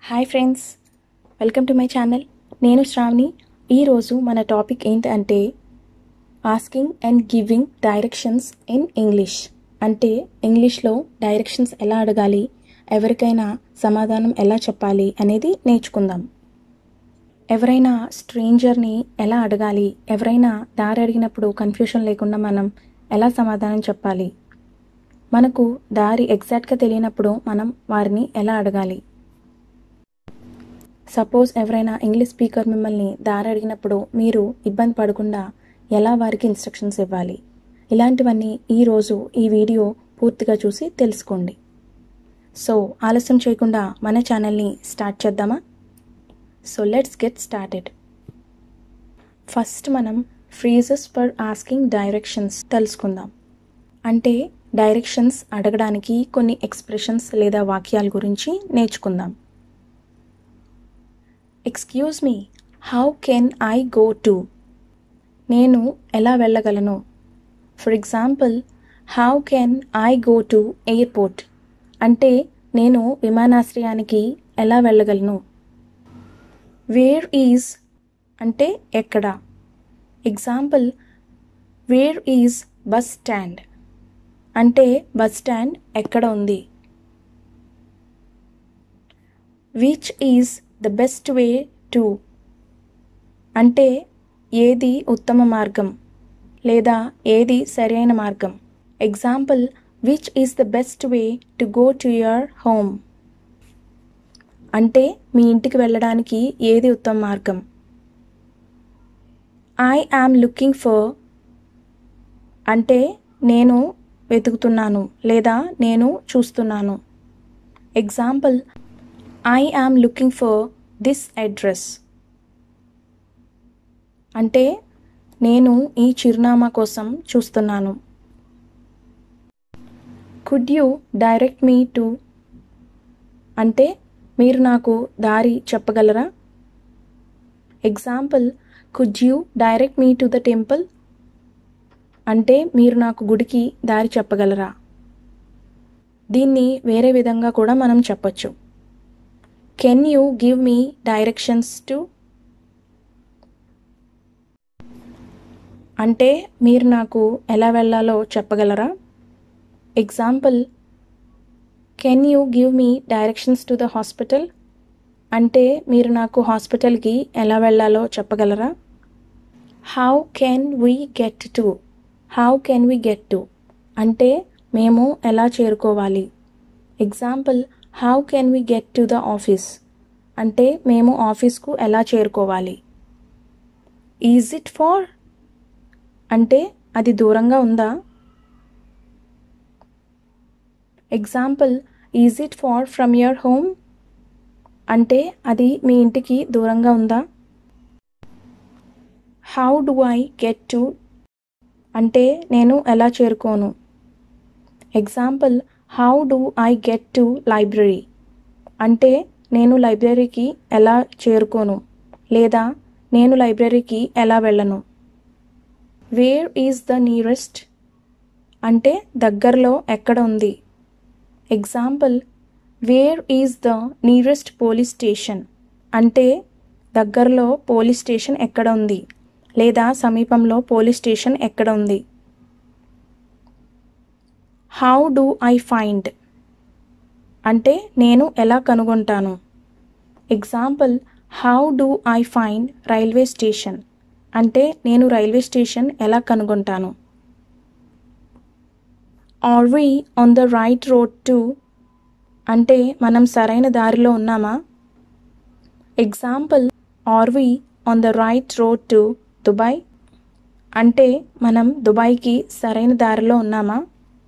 hi friends welcome to my channel నేను శ్రావణి ఈరోజు మన టాపిక్ ఏంటంటే asking and giving directions in English అంటే ఇంగ్లీష్లో డైరెక్షన్స్ ఎలా అడగాలి ఎవరికైనా సమాధానం ఎలా చెప్పాలి అనేది నేర్చుకుందాం ఎవరైనా స్ట్రేంజర్ని ఎలా అడగాలి ఎవరైనా దారి అడిగినప్పుడు కన్ఫ్యూషన్ లేకుండా మనం ఎలా సమాధానం చెప్పాలి మనకు దారి ఎగ్జాక్ట్గా తెలియనప్పుడు మనం వారిని ఎలా అడగాలి సపోజ్ ఎవరైనా ఇంగ్లీష్ స్పీకర్ మిమ్మల్ని దారి అడిగినప్పుడు మీరు ఇబ్బంది పడకుండా ఎలా వారికి ఇన్స్ట్రక్షన్స్ ఇవ్వాలి ఇలాంటివన్నీ ఈరోజు ఈ వీడియో పూర్తిగా చూసి తెలుసుకోండి సో ఆలస్యం చేయకుండా మన ఛానల్ని స్టార్ట్ చేద్దామా so let's get started first మనం ఫ్రీజెస్ ఫర్ ఆస్కింగ్ డైరెక్షన్స్ తెలుసుకుందాం అంటే డైరెక్షన్స్ అడగడానికి కొన్ని ఎక్స్ప్రెషన్స్ లేదా వాక్యాల గురించి నేర్చుకుందాం excuse me how can I go to నేను ఎలా వెళ్ళగలను for example how can I go to airport అంటే నేను విమానాశ్రయానికి ఎలా వెళ్ళగలను వేర్ ఈజ్ అంటే ఎక్కడ example where is bus stand అంటే బస్ స్టాండ్ ఎక్కడ ఉంది which is the best way to అంటే ఏది ఉత్తమ మార్గం లేదా ఏది సరైన మార్గం example which is the best way to go to your home అంటే మీ ఇంటికి వెళ్ళడానికి ఏది ఉత్తమ మార్గం ఐ యామ్ లుకింగ్ ఫర్ అంటే నేను వెతుకుతున్నాను లేదా నేను చూస్తున్నాను example I am looking for this address అంటే నేను ఈ చిరునామా కోసం చూస్తున్నాను could you direct me to అంటే మీరు నాకు దారి చెప్పగలరా example could you direct me to the temple అంటే మీరు నాకు గుడికి దారి చెప్పగలరా దీన్ని వేరే విధంగా కూడా మనం చెప్పొచ్చు can you give me directions to అంటే మీరు నాకు ఎలా వెళ్ళాలో చెప్పగలరా example can you give me directions to the hospital అంటే మీరు నాకు హాస్పిటల్కి ఎలా వెళ్ళాలో చెప్పగలరా how can we get to how can we get to అంటే మేము ఎలా చేరుకోవాలి example how can we get to the office అంటే మేము ఆఫీస్కు ఎలా చేరుకోవాలి ఈజ్ ఇట్ ఫార్ అంటే అది దూరంగా ఉందా example is it far from your home అంటే అది మీ ఇంటికి దూరంగా ఉందా how do I get to అంటే నేను ఎలా చేరుకోను example how do I get to library అంటే నేను లైబ్రరీకి ఎలా చేరుకోను లేదా నేను లైబ్రరీకి ఎలా వెళ్ళను వేర్ ఈజ్ ద నియరెస్ట్ అంటే దగ్గరలో ఎక్కడ ఉంది example where is the nearest police station అంటే దగ్గరలో పోలీస్ స్టేషన్ ఎక్కడ ఉంది లేదా సమీపంలో పోలీస్ స్టేషన్ ఎక్కడ ఉంది హౌ డు ఐ ఫైండ్ అంటే నేను ఎలా కనుగొంటాను example how do I find railway station అంటే నేను రైల్వే స్టేషన్ ఎలా కనుగొంటాను are we on the right road to అంటే మనం సరైన దారిలో ఉన్నామా example are we on the right road to Dubai అంటే మనం దుబాయ్కి సరైన దారిలో ఉన్నామా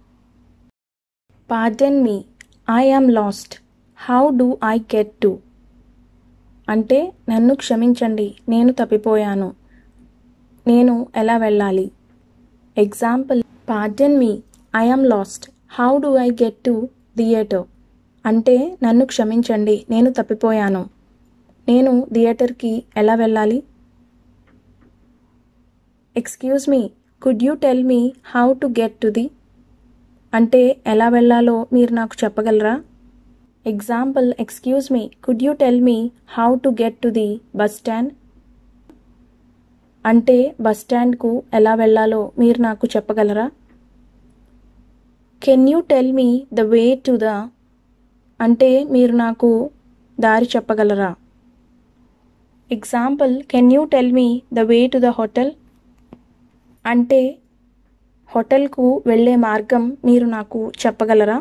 pardon me I am lost how do I get to అంటే నన్ను క్షమించండి నేను తప్పిపోయాను నేను ఎలా వెళ్ళాలి example pardon me I am lost how do I get to theatre అంటే నన్ను క్షమించండి నేను తప్పిపోయాను నేను థియేటర్కి ఎలా వెళ్ళాలి excuse me could you tell me how to get to the అంటే ఎలా వెళ్ళాలో మీరు నాకు చెప్పగలరా example excuse me could you tell me how to get to the bus stand అంటే బస్ స్టాండ్కు ఎలా వెళ్ళాలో మీరు నాకు చెప్పగలరా can you tell me the way to the అంటే మీరు నాకు దారి చెప్పగలరా example can you tell me the way to the hotel అంటే హోటల్కు వెళ్ళే మార్గం మీరు నాకు చెప్పగలరా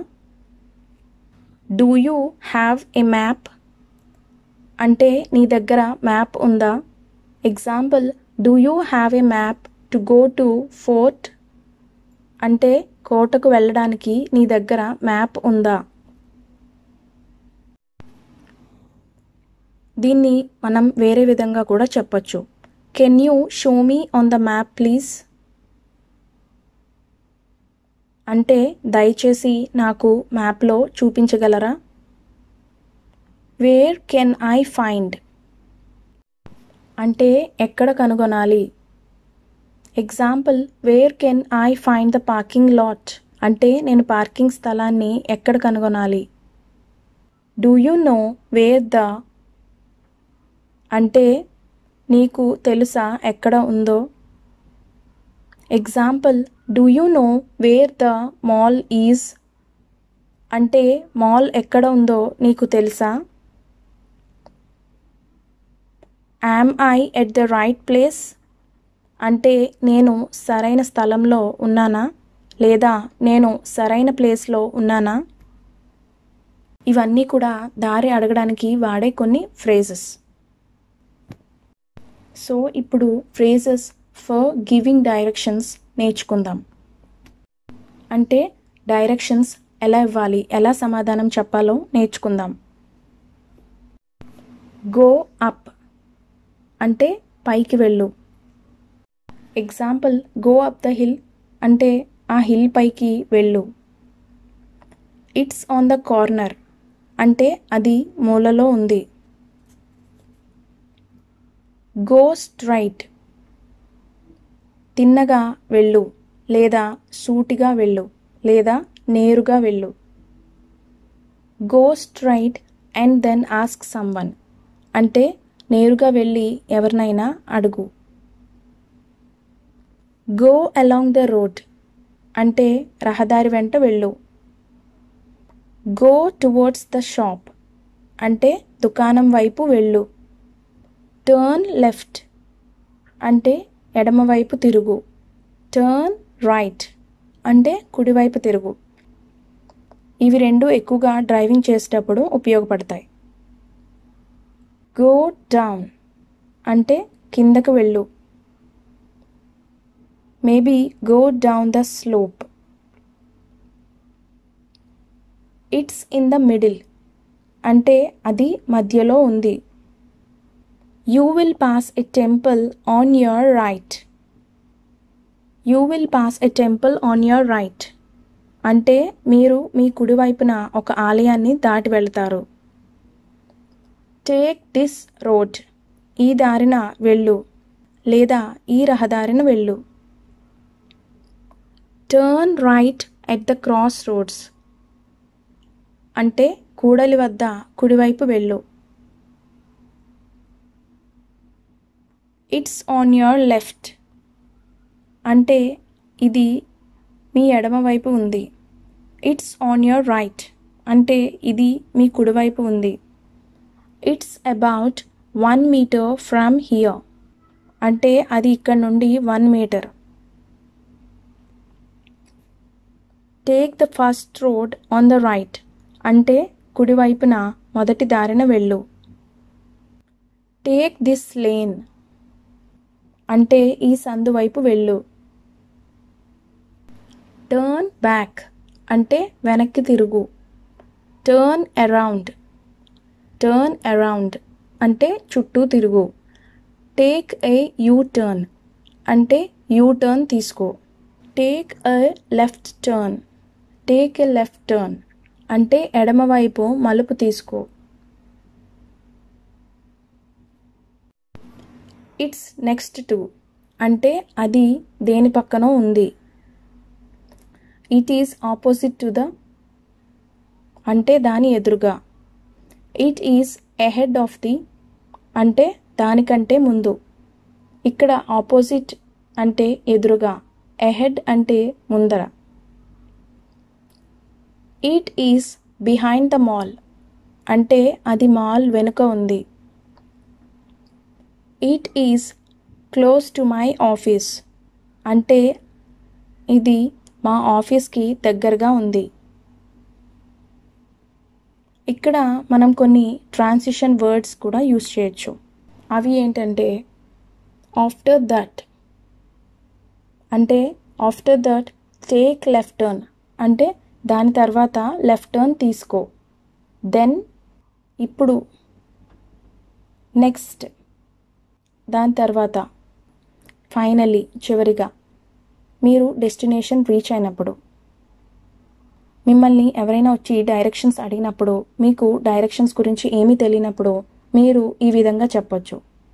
do you have a map అంటే నీ దగ్గర మ్యాప్ ఉందా example do you have a map to go to fort అంటే కోటకు వెళ్ళడానికి నీ దగ్గర మ్యాప్ ఉందా దీన్ని మనం వేరే విధంగా కూడా చెప్పొచ్చు can you show me on the map please అంటే దయచేసి నాకు మ్యాప్లో చూపించగలరా వేర్ కెన్ ఐ ఫైండ్ అంటే ఎక్కడ కనుగొనాలి example where can I find the parking lot అంటే నేను పార్కింగ్ స్థలాన్ని ఎక్కడ కనుగొనాలి do you know where the అంటే నీకు తెలుసా ఎక్కడ ఉందో example do you know where the mall is అంటే మాల్ ఎక్కడ ఉందో నీకు తెలుసా am I at the right place అంటే నేను సరైన స్థలంలో ఉన్నానా లేదా నేను సరైన ప్లేస్లో ఉన్నానా ఇవన్నీ కూడా దారి అడగడానికి వాడే కొన్ని ఫ్రేజెస్ సో ఇప్పుడు ఫ్రేజెస్ ఫర్ గివింగ్ డైరెక్షన్స్ నేర్చుకుందాం అంటే డైరెక్షన్స్ ఎలా ఇవ్వాలి ఎలా సమాధానం చెప్పాలో నేర్చుకుందాం గో అప్ అంటే పైకి వెళ్ళు example go up the hill అంటే ఆ హిల్ పైకి వెళ్ళు ఇట్స్ ఆన్ ద కార్నర్ అంటే అది మూలలో ఉంది గో స్ట్రైట్ తిన్నగా వెళ్ళు లేదా సూటిగా వెళ్ళు లేదా నేరుగా వెళ్ళు go straight and then ask someone అంటే నేరుగా వెళ్ళి ఎవరినైనా అడుగు గో అలాంగ్ ద రోడ్ అంటే రహదారి వెంట వెళ్ళు గో టువర్డ్స్ ద షాప్ అంటే దుకాణం వైపు వెళ్ళు టర్న్ లెఫ్ట్ అంటే ఎడమవైపు తిరుగు టర్న్ రైట్ అంటే కుడివైపు తిరుగు ఇవి రెండు ఎక్కువగా డ్రైవింగ్ చేసేటప్పుడు ఉపయోగపడతాయి గో డౌన్ అంటే కిందకు వెళ్ళు maybe go down the slope it's in the middle అంటే అది మధ్యలో ఉంది you will pass a temple on your right you will pass a temple on your right అంటే మీరు మీ కుడివైపున ఒక ఆలయాన్ని దాటి వెళ్తారు టేక్ దిస్ రోడ్ ఈ దారిన వెళ్ళు లేదా ఈ రహదారిన వెళ్ళు turn right at the cross roads అంటే కూడలి వద్ద కుడివైపు వెళ్ళు ఇట్స్ ఆన్ యువర్ లెఫ్ట్ అంటే ఇది మీ ఎడమవైపు ఉంది ఇట్స్ ఆన్ యువర్ రైట్ అంటే ఇది మీ కుడివైపు ఉంది it's about one metre from here అంటే అది ఇక్కడ నుండి one metre take the first road on the right అంటే కుడివైపున మొదటి దారిన వెళ్ళు టేక్ దిస్ లేన్ అంటే ఈ సందు వైపు వెళ్ళు టర్న్ బ్యాక్ అంటే వెనక్కి తిరుగు టర్న్ అరౌండ్ టర్న్ అరౌండ్ అంటే చుట్టూ తిరుగు టేక్ ఏ యూ టర్న్ అంటే యూ టర్న్ తీసుకో take a left turn take a left turn అంటే ఎడమవైపు మలుపు తీసుకో ఇట్స్ నెక్స్ట్ టు అంటే అది దేని పక్కనో ఉంది it is opposite to the అంటే దాని ఎదురుగా it is ahead of the అంటే దానికంటే ముందు ఇక్కడ ఆపోజిట్ అంటే ఎదురుగా ఎహెడ్ అంటే ముందర it is behind the mall అంటే అది మాల్ వెనుక ఉంది it is close to my office అంటే ఇది మా ఆఫీస్కి దగ్గరగా ఉంది ఇక్కడ మనం కొన్ని ట్రాన్సిషన్ వర్డ్స్ కూడా యూస్ చేయొచ్చు అవి ఏంటంటే ఆఫ్టర్ దట్ అంటే after that take left turn అంటే దాని తర్వాత లెఫ్ట్ టర్న్ తీసుకో దెన్ ఇప్పుడు నెక్స్ట్ దాని తర్వాత ఫైనల్లీ చివరిగా మీరు డెస్టినేషన్ రీచ్ అయినప్పుడు మిమ్మల్ని ఎవరైనా వచ్చి డైరెక్షన్స్ అడిగినప్పుడు మీకు డైరెక్షన్స్ గురించి ఏమీ తెలియనప్పుడు మీరు ఈ విధంగా చెప్పొచ్చు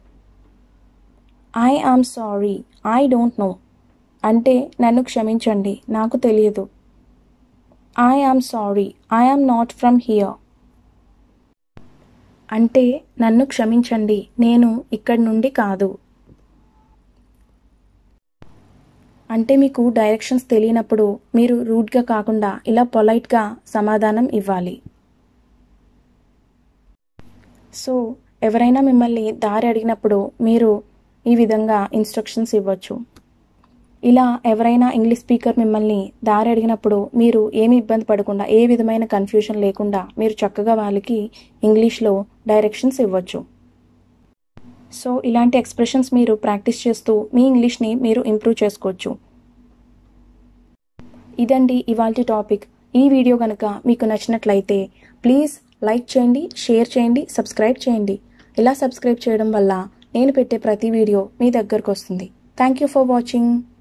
I am sorry I don't know అంటే నన్ను క్షమించండి నాకు తెలియదు I am sorry I am not from here అంటే నన్ను క్షమించండి నేను ఇక్కడి నుండి కాదు అంటే మీకు డైరెక్షన్స్ తెలియనప్పుడు మీరు రూడ్గా కాకుండా ఇలా పొలైట్గా సమాధానం ఇవ్వాలి సో ఎవరైనా మిమ్మల్ని దారి అడిగినప్పుడు మీరు ఈ విధంగా ఇన్స్ట్రక్షన్స్ ఇవ్వచ్చు ఇలా ఎవరైనా ఇంగ్లీష్ స్పీకర్ మిమ్మల్ని దారి అడిగినప్పుడు మీరు ఏమి ఇబ్బంది పడకుండా ఏ విధమైన కన్ఫ్యూజన్ లేకుండా మీరు చక్కగా వాళ్ళకి ఇంగ్లీష్లో డైరెక్షన్స్ ఇవ్వచ్చు సో ఇలాంటి ఎక్స్ప్రెషన్స్ మీరు ప్రాక్టీస్ చేస్తూ మీ ఇంగ్లీష్ని మీరు ఇంప్రూవ్ చేసుకోవచ్చు ఇదండి ఇవాళ టాపిక్ ఈ వీడియో కనుక మీకు నచ్చినట్లయితే ప్లీజ్ లైక్ చేయండి షేర్ చేయండి సబ్స్క్రైబ్ చేయండి ఇలా సబ్స్క్రైబ్ చేయడం వల్ల నేను పెట్టే ప్రతి వీడియో మీ దగ్గరకు వస్తుంది థ్యాంక్ యూ ఫర్ వాచింగ్